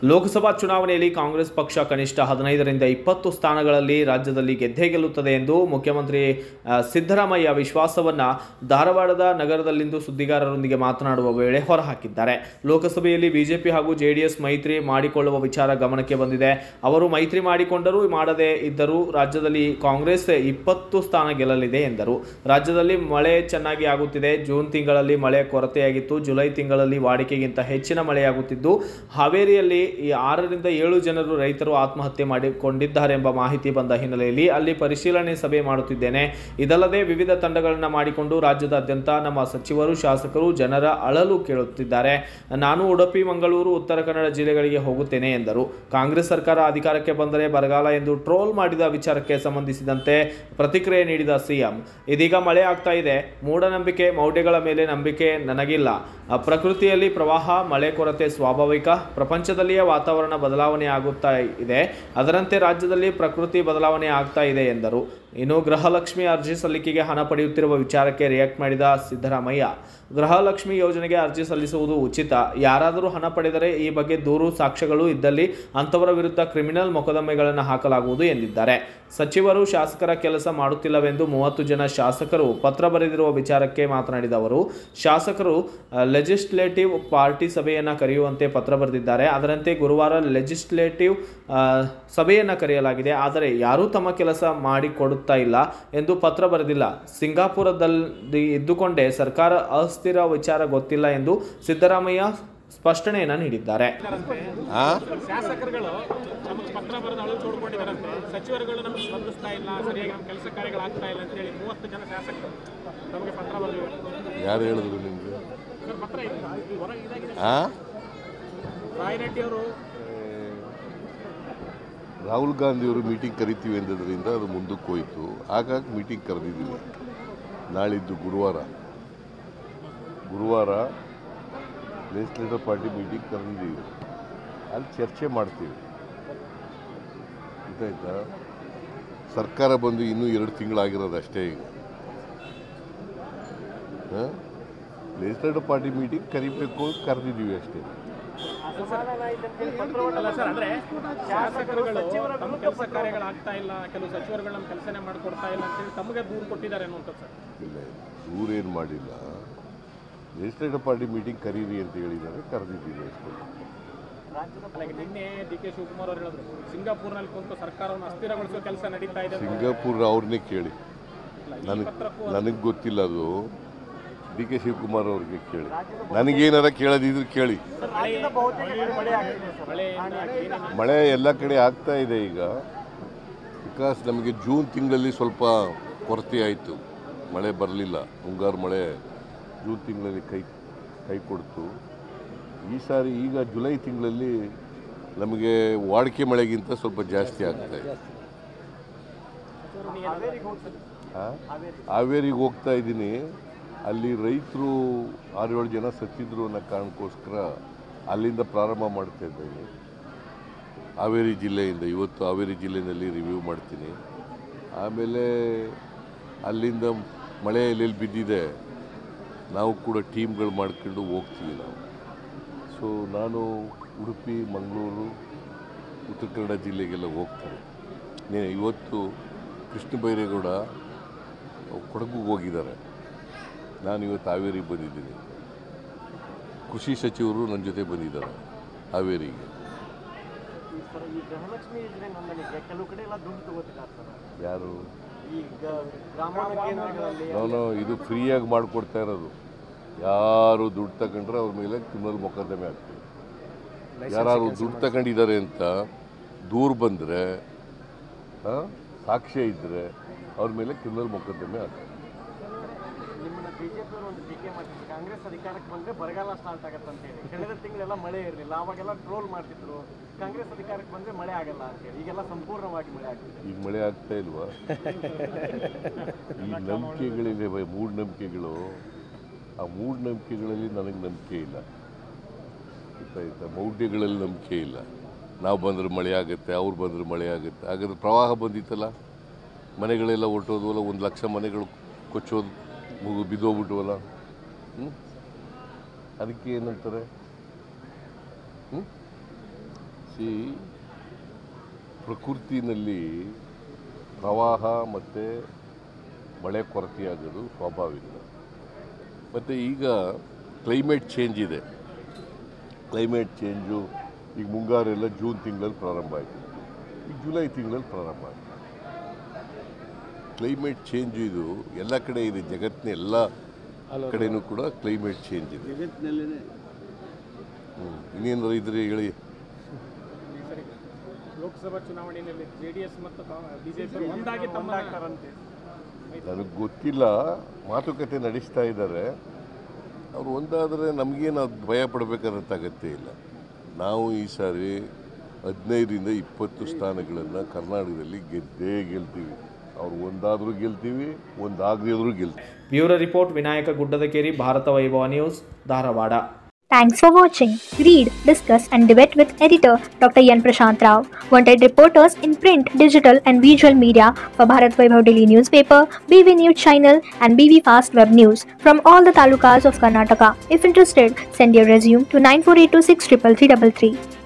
ಲೋಕಸಭಾ ಚುನಾವಣೆಯಲ್ಲಿ ಕಾಂಗ್ರೆಸ್ ಪಕ್ಷ ಕನಿಷ್ಠ ಹದಿನೈದರಿಂದ ಇಪ್ಪತ್ತು ಸ್ಥಾನಗಳಲ್ಲಿ ರಾಜ್ಯದಲ್ಲಿ ಗೆದ್ದೇ ಗೆಲ್ಲುತ್ತದೆ ಎಂದು ಮುಖ್ಯಮಂತ್ರಿ ಆ, ಸಿದ್ದರಾಮಯ್ಯ ವಿಶ್ವಾಸವನ್ನ ಧಾರವಾಡದ ನಗರದಲ್ಲಿಂದು ಸುದ್ದಿಗಾರರೊಂದಿಗೆ ಮಾತನಾಡುವ ವೇಳೆ ಹೊರಹಾಕಿದ್ದಾರೆ ಲೋಕಸಭೆಯಲ್ಲಿ ಬಿಜೆಪಿ ಹಾಗೂ ಜೆಡಿಎಸ್ ಮೈತ್ರಿ ಮಾಡಿಕೊಳ್ಳುವ ವಿಚಾರ ಗಮನಕ್ಕೆ ಬಂದಿದೆ ಅವರು ಮೈತ್ರಿ ಮಾಡಿಕೊಂಡರೂ ಮಾಡದೇ ಇದ್ದರೂ ರಾಜ್ಯದಲ್ಲಿ ಕಾಂಗ್ರೆಸ್ ಇಪ್ಪತ್ತು ಸ್ಥಾನ ಗೆಲ್ಲಲಿದೆ ಎಂದರು ರಾಜ್ಯದಲ್ಲಿ ಮಳೆ ಚೆನ್ನಾಗಿ ಆಗುತ್ತಿದೆ ಜೂನ್ ತಿಂಗಳಲ್ಲಿ ಮಳೆ ಕೊರತೆಯಾಗಿತ್ತು ಜುಲೈ ತಿಂಗಳಲ್ಲಿ ವಾಡಿಕೆಗಿಂತ ಹೆಚ್ಚಿನ ಮಳೆಯಾಗುತ್ತಿದ್ದು ಹಾವೇರಿಯಲ್ಲಿ ಈ ಆರರಿಂದ ಏಳು ಜನರು ರೈತರು ಆತ್ಮಹತ್ಯೆ ಮಾಡಿಕೊಂಡಿದ್ದಾರೆಂಬ ಮಾಹಿತಿ ಬಂದ ಹಿನ್ನೆಲೆಯಲ್ಲಿ ಅಲ್ಲಿ ಪರಿಶೀಲನೆ ಸಭೆ ಮಾಡುತ್ತಿದ್ದೇನೆ ಇದಲ್ಲದೆ ವಿವಿಧ ತಂಡಗಳನ್ನು ಮಾಡಿಕೊಂಡು ರಾಜ್ಯದಾದ್ಯಂತ ನಮ್ಮ ಸಚಿವರು ಶಾಸಕರು ಜನರ ಅಳಲು ಕೇಳುತ್ತಿದ್ದಾರೆ ನಾನು ಉಡುಪಿ ಮಂಗಳೂರು ಉತ್ತರ ಕನ್ನಡ ಜಿಲ್ಲೆಗಳಿಗೆ ಹೋಗುತ್ತೇನೆ ಎಂದರು ಕಾಂಗ್ರೆಸ್ ಸರ್ಕಾರ ಅಧಿಕಾರಕ್ಕೆ ಬಂದರೆ ಬರಗಾಲ ಎಂದು ಟ್ರೋಲ್ ಮಾಡಿದ ವಿಚಾರಕ್ಕೆ ಸಂಬಂಧಿಸಿದಂತೆ ಪ್ರತಿಕ್ರಿಯೆ ನೀಡಿದ ಸಿಎಂ ಇದೀಗ ಮಳೆ ಆಗ್ತಾ ಇದೆ ಮೂಢನಂಬಿಕೆ ಮೌಢ್ಯಗಳ ಮೇಲೆ ನಂಬಿಕೆ ನನಗಿಲ್ಲ ಆ, ಪ್ರಕೃತಿಯಲ್ಲಿ ಪ್ರವಾಹ ಮಳೆ ಕೊರತೆ ಸ್ವಾಭಾವಿಕ ಪ್ರಪಂಚದಲ್ಲಿಯೇ ವಾತಾವರಣ ಬದಲಾವಣೆ ಆಗುತ್ತಾ ಇದೆ ಅದರಂತೆ ರಾಜ್ಯದಲ್ಲಿ ಪ್ರಕೃತಿ ಬದಲಾವಣೆ ಆಗ್ತಾ ಇದೆ ಎಂದರು ಇನ್ನು ಗೃಹಲಕ್ಷ್ಮಿ ಅರ್ಜಿ ಸಲ್ಲಿಕೆಗೆ ಹಣ ಪಡೆಯುತ್ತಿರುವ ವಿಚಾರಕ್ಕೆ ರಿಯಾಕ್ಟ್ ಮಾಡಿದ ಸಿದ್ದರಾಮಯ್ಯ ಗೃಹಲಕ್ಷ್ಮಿ ಯೋಜನೆಗೆ ಅರ್ಜಿ ಸಲ್ಲಿಸುವುದು ಉಚಿತ ಯಾರಾದರೂ ಹಣ ಪಡೆದರೆ ಈ ಬಗ್ಗೆ ದೂರು ಸಾಕ್ಷ್ಯಗಳು ಇದ್ದಲ್ಲಿ ಅಂಥವರ ವಿರುದ್ಧ ಕ್ರಿಮಿನಲ್ ಮೊಕದ್ದಮೆಗಳನ್ನು ಹಾಕಲಾಗುವುದು ಎಂದಿದ್ದಾರೆ ಸಚಿವರು ಶಾಸಕರ ಕೆಲಸ ಮಾಡುತ್ತಿಲ್ಲವೆಂದು ಮೂವತ್ತು ಜನ ಶಾಸಕರು ಪತ್ರ ಬರೆದಿರುವ ವಿಚಾರಕ್ಕೆ ಮಾತನಾಡಿದ ಅವರು ಶಾಸಕರು ಲೆಜಿಸ್ಲೇಟಿವ್ ಪಾರ್ಟಿ ಸಭೆಯನ್ನು ಕರೆಯುವಂತೆ ಪತ್ರ ಬರೆದಿದ್ದಾರೆ ಅದರಂತೆ ಗುರುವಾರ ಲೆಜಿಸ್ಲೇಟಿವ್ ಸಭೆಯನ್ನು ಕರೆಯಲಾಗಿದೆ ಆದರೆ ಯಾರೂ ತಮ್ಮ ಕೆಲಸ ಮಾಡಿಕೊಡುತ್ತಾ ಇಲ್ಲ ಎಂದು ಪತ್ರ ಬರೆದಿಲ್ಲ ಸಿಂಗಾಪುರದಲ್ಲಿ ಇದ್ದುಕೊಂಡೇ ಸರ್ಕಾರ ಅಸ್ಥಿರ ವಿಚಾರ ಗೊತ್ತಿಲ್ಲ ಎಂದು ಸಿದ್ದರಾಮಯ್ಯ ಸ್ಪಷ್ಟನೆಯನ್ನು ನೀಡಿದ್ದಾರೆ ಆ? ಶಾಸಕರುಗಳು ನಮಗೆ ಪತ್ರ ಬರೆದು ಅಳು ತೋಡ್ಕೊಂಡಿದ್ದಾರಂತೆ ಸಚಿವರುಗಳು ನಮಗೆ ಸ್ಪಂದಿಸ್ತಾ ಇಲ್ಲ ಸರಿಯಾಗಿ ನಮ್ಮ ಕೆಲಸ ಕಾರ್ಯಗಳಾಗ್ತಾ ಇಲ್ಲ ಅಂತೇಳಿ ಮೂವತ್ತು ಜನ ಶಾಸಕರು ನಮಗೆ ಪತ್ರ ಬರೆದಿದ್ದಾರೆ ಯಾರು ಹೇಳಿದ್ರು ನಿಮಗೆ ಸರ್ ಪತ್ರ ಇದೆ ಇಲ್ಲಿ ಹೊರಗೆ ಇದಾಗಿದೆ ಆ ರಾಯರೆಡ್ಡಿ ಅವರು ರಾಹುಲ್ ಗಾಂಧಿಯವರು ಮೀಟಿಂಗ್ ಕರಿತೀವಿ ಅಂದಿದ್ದರಿಂದ ಅದು ಮುಂದಕ್ಕೆ ಹೋಯಿತು ಹಾಗಾಗಿ ಮೀಟಿಂಗ್ ಕರೆದಿದ್ದೀವಿ ನಾಳಿದ್ದು ಗುರುವಾರ ಗುರುವಾರ ಲೆಜಿಸ್ಲೇಟಿವ್ ಪಾರ್ಟಿ ಮೀಟಿಂಗ್ ಕರೆದಿದ್ದೀವಿ ಅಲ್ಲಿ ಚರ್ಚೆ ಮಾಡ್ತೀವಿ ಗೊತ್ತಾಯ್ತಾ ಸರ್ಕಾರ ಬಂದು ಇನ್ನೂ ಎರಡು ತಿಂಗಳಾಗಿರೋದು ಅಷ್ಟೇ ಈಗ ಲೆಜಿಸ್ಲೇಟಿವ್ ಪಾರ್ಟಿ ಮೀಟಿಂಗ್ ಕರಿಬೇಕು ಕರೆದಿದ್ದೀವಿ ಅಷ್ಟೇ ಅಲ್ಲ ಸರ್ ಅಂದ್ರೆ ಶಾಸಕರುಗಳು ತಮ್ಮ ಕೆಲಸ ಕಾರ್ಯಗಳಾಗ್ತಾ ಇಲ್ಲ ಕೆಲವು ಸಚಿವರುಗಳು ನಮ್ಮ ಕೆಲಸನೇ ಮಾಡ್ಕೊಡ್ತಾ ಇಲ್ಲ ಅಂತೇಳಿ ತಮಗೆ ದೂರು ಕೊಟ್ಟಿದ್ದಾರೆ ಅನ್ನುವಂಥದ್ದು ಸರ್ ಇಲ್ಲ ದೂರೇನು ಮಾಡಿಲ್ಲ ಲೆಜಿಸ್ಲೇಟಿವ್ ಪಾರ್ಟಿ ಮೀಟಿಂಗ್ ಕರೀರಿ ಅಂತ ಹೇಳಿದ್ದಾರೆ ಕರೆದಿದ್ದೀವಿ ಅಷ್ಟೇ ಅಲ್ಲ, ಈಗ ನಿನ್ನೆ ಡಿ ಕೆ ಶಿವಕುಮಾರ್ ಅವರು ಹೇಳಿದ್ರು ಸಿಂಗಾಪುರ್ನಲ್ಲಿ ಕುಂತು ಸರ್ಕಾರವನ್ನು ಅಸ್ಥಿರಗೊಳಿಸುವ ಕೆಲಸ ನಡೀತಾ ಇದೆ ಅಂತ. ಸಿಂಗಾಪುರ್ ಅವ್ರನ್ನೇ ಕೇಳಿ ಅಲ್ಲ, ಈ ನನಗೆ ಪತ್ರಕ್ಕೂ ನನಗೆ ಗೊತ್ತಿಲ್ಲ ಅದು ಡಿ ಕೆ ಶಿವಕುಮಾರ್ ಅವ್ರಿಗೆ ಕೇಳಿ ನನಗೇನಾರ ಕೇಳೋದಿದ್ರೆ ಕೇಳಿ ಮಳೆ ಏನಿಲ್ಲ. ಮಳೆ ಎಲ್ಲ ಕಡೆ ಆಗ್ತಾ ಇದೆ ಈಗ ಬಿಕಾಸ್ ನಮಗೆ ಜೂನ್ ತಿಂಗಳಲ್ಲಿ ಸ್ವಲ್ಪ ಕೊರತೆ ಆಯಿತು ಮಳೆ ಬರಲಿಲ್ಲ ಮುಂಗಾರು ಮಳೆ ಜೂನ್ ತಿಂಗಳಲ್ಲಿ ಕೈ ಕೈ ಕೊಡ್ತು ಈ ಸಾರಿ ಈಗ ಜುಲೈ ತಿಂಗಳಲ್ಲಿ ನಮಗೆ ವಾಡಿಕೆ ಮಳೆಗಿಂತ ಸ್ವಲ್ಪ ಜಾಸ್ತಿ ಆಗ್ತಾ ಇದೆ ಆ? ಹಾವೇರಿಗೆ ಹೋಗ್ತಾ ಇದ್ದೀನಿ ಅಲ್ಲಿ ರೈತರು ಆರೇಳು ಜನ ಸತ್ತಿದ್ರು ಅನ್ನೋ ಕಾರಣಕ್ಕೋಸ್ಕರ ಅಲ್ಲಿಂದ ಪ್ರಾರಂಭ ಮಾಡ್ತಾ ಇದ್ದೇನೆ ಹಾವೇರಿ ಜಿಲ್ಲೆಯಿಂದ ಇವತ್ತು ಹಾವೇರಿ ಜಿಲ್ಲೆಯಲ್ಲಿ ರಿವ್ಯೂ ಮಾಡ್ತೀನಿ ಆಮೇಲೆ ಅಲ್ಲಿಂದ ಮಳೆ ಎಲ್ಲೆಲ್ಲಿ ಬಿದ್ದಿದೆ ನಾವು ಕೂಡ ಟೀಮ್ಗಳು ಮಾಡ್ಕೊಂಡು ಹೋಗ್ತೀವಿ ನಾವು ಸೊ ನಾನು ಉಡುಪಿ ಮಂಗಳೂರು ಉತ್ತರ ಕನ್ನಡ ಜಿಲ್ಲೆಗೆಲ್ಲ ಹೋಗ್ತಾರೆ ನೇ ಇವತ್ತು ಕೃಷ್ಣ ಬೈರೇಗೌಡ ಕೊಡಗುಗೆ ಹೋಗಿದ್ದಾರೆ ನಾನು ಇವತ್ತು ಹಾವೇರಿಗೆ ಬಂದಿದ್ದೀನಿ ಕೃಷಿ ಸಚಿವರು ನನ್ನ ಜೊತೆ ಬಂದಿದ್ದಾರೆ ಹಾವೇರಿಗೆ ಸರ್ ಈ ಗೃಹಲಕ್ಷ್ಮಿ ಯೋಜನೆ ನೋಂದಣಿಗೆ ಕೆಲವು ಕಡೆ ಎಲ್ಲ ದುಡ್ಡು ತಗೋತಿದ್ದಾರೆ ಸರ್ ಯಾರು ಈ ಗ- ಗ್ರಾಮೀಣ ಕೇಂದ್ರಗಳಲ್ಲಿ ನಾನು ಇದು ಫ್ರೀಯಾಗಿ ಮಾಡಿಕೊಡ್ತಾ ಇರೋದು ಯಾರು ದುಡ್ಡು ತಗೊಂಡ್ರೆ ಅವ್ರ ಮೇಲೆ ಕ್ರಿಮಿನಲ್ ಮೊಕದ್ದಮೆ ಆಗ್ತದೆ ಯಾರು ದುಡ್ಡು ತಗೊಂಡಿದ್ದಾರೆ ಅಂತ ದೂರ ಬಂದರೆ ಸಾಕ್ಷ್ಯ ಇದ್ದರೆ ಅವ್ರ ಮೇಲೆ ಕ್ರಿಮಿನಲ್ ಮೊಕದ್ದಮೆ ಆಗ್ತದೆ ನಿಮ್ಮನ್ನ ಬಿಜೆಪಿ ಅವರು ಒಂದು ಟೀಕೆ ಮಾಡ್ತಿದ್ರು ಕಾಂಗ್ರೆಸ್ ಅಧಿಕಾರಕ್ಕೆ ಬಂದ್ರೆ ಬರಗಾಲ ಸ್ಟಾರ್ಟ್ ಆಗತ್ತೆ ಅಂತ ಹೇಳಿ ಕಳೆದ ತಿಂಗಳೆಲ್ಲ ಮಳೆ ಇರಲಿಲ್ಲ ಅವಾಗೆಲ್ಲ ಟ್ರೋಲ್ ಮಾಡ್ತಿದ್ರು ಕಾಂಗ್ರೆಸ್ ಅಧಿಕಾರಕ್ಕೆ ಬಂದ್ರೆ ಮಳೆ ಆಗಲ್ಲ ಅಂತ ಹೇಳಿ ಈಗೆಲ್ಲ ಸಂಪೂರ್ಣವಾಗಿ ಮಳೆ ಆಗ್ತಿದೆ ಈಗ ಮಳೆ ಆಗ್ತಾ ಇಲ್ವಾ ಈ ನಂಬಿಕೆಗಳಿವೆ ಬೈ ಮೂಢನಂಬಿಕೆಗಳು ಆ ಮೂಢನಂಬಿಕೆಗಳಲ್ಲಿ ನನಗೆ ನಂಬಿಕೆ ಇಲ್ಲ ಗೊತ್ತಾಯ್ತಾ ಮೌಢ್ಯಗಳಲ್ಲಿ ನಂಬಿಕೆ ಇಲ್ಲ ನಾವು ಬಂದ್ರೆ ಮಳೆ ಆಗುತ್ತೆ ಅವ್ರು ಬಂದ್ರೆ ಮಳೆ ಆಗುತ್ತೆ ಹಾಗಾದ್ರೆ ಪ್ರವಾಹ ಬಂದಿತ್ತಲ್ಲ ಮನೆಗಳೆಲ್ಲ ಹೊರ್ಟೋದ್ವಲ್ಲ ಒಂದು ಲಕ್ಷ ಮನೆಗಳು ಕೊಚ್ಚೋದು ಮುಗು ಬಿದ್ದೋಗ್ಬಿಟ್ವಲ್ಲ ಹ್ಞೂ ಅದಕ್ಕೆ ಏನಂತಾರೆ ಹ್ಞೂ ಸಿ ಪ್ರಕೃತಿನಲ್ಲಿ ಪ್ರವಾಹ ಮತ್ತು ಮಳೆ ಕೊರತೆಯಾಗೋದು ಸ್ವಾಭಾವಿಕ ಮತ್ತು ಈಗ ಕ್ಲೈಮೇಟ್ ಚೇಂಜ್ ಇದೆ ಕ್ಲೈಮೇಟ್ ಚೇಂಜು ಈಗ ಮುಂಗಾರೆಲ್ಲ ಜೂನ್ ತಿಂಗಳಲ್ಲಿ ಪ್ರಾರಂಭ ಆಯಿತು ಈಗ ಜುಲೈ ತಿಂಗಳಲ್ಲಿ ಪ್ರಾರಂಭ ಆಯಿತು ಕ್ಲೈಮೇಟ್ ಚೇಂಜ್ ಇದು ಎಲ್ಲ ಕಡೆ ಇದೆ ಜಗತ್ತಿನ ಎಲ್ಲ ಕಡೆನೂ ಕೂಡ ಕ್ಲೈಮೇಟ್ ಚೇಂಜ್ ಇದೆ ಹ್ಮ್. ಇನ್ನೇನಾದ್ರು ಇದ್ರೆ ಹೇಳಿ ಈ ಸರಿ ಲೋಕಸಭಾ ಚುನಾವಣೆಯಲ್ಲಿ ಜೆ ಡಿ ಎಸ್ ಮತ್ತು ಬಿಜೆಪಿ ಒಂದಾಗಿ ತಮ್ಮ ಒಂದಾಗ್ತಾರಂತೆ ನನಗೆ ಗೊತ್ತಿಲ್ಲ ಮಾತುಕತೆ ನಡೆಸ್ತಾ ಇದ್ದಾರೆ ಅವರು ಒಂದಾದರೆ ನಮಗೇನು ಅದು ಭಯ ಪಡಬೇಕಾದಂಥ ಅಗತ್ಯ ಇಲ್ಲ ನಾವು ಈ ಸಾರಿ ಹದಿನೈದರಿಂದ ಇಪ್ಪತ್ತು ಸ್ಥಾನಗಳನ್ನು ಕರ್ನಾಟಕದಲ್ಲಿ ಗೆದ್ದೇ ಗೆಲ್ತೀವಿ ಅವ್ರು ಒಂದಾದರೂ ಗೆಲ್ತೀವಿ ಒಂದಾಗದಿದ್ರೂ ಗೆಲ್ತೀವಿ bureau report Vinayaka Guddadakeri Bharatha Vaibhava news Dharwad Thanks for watching. Read, discuss, and debate with editor Dr. Yan Prashant Rao. Wanted reporters in print, digital, and visual media for Bharat Vaibhav Daily newspaper, BV News channel, and BV Fast Web News from all the talukas of Karnataka. If interested, send your resume to 9482633333.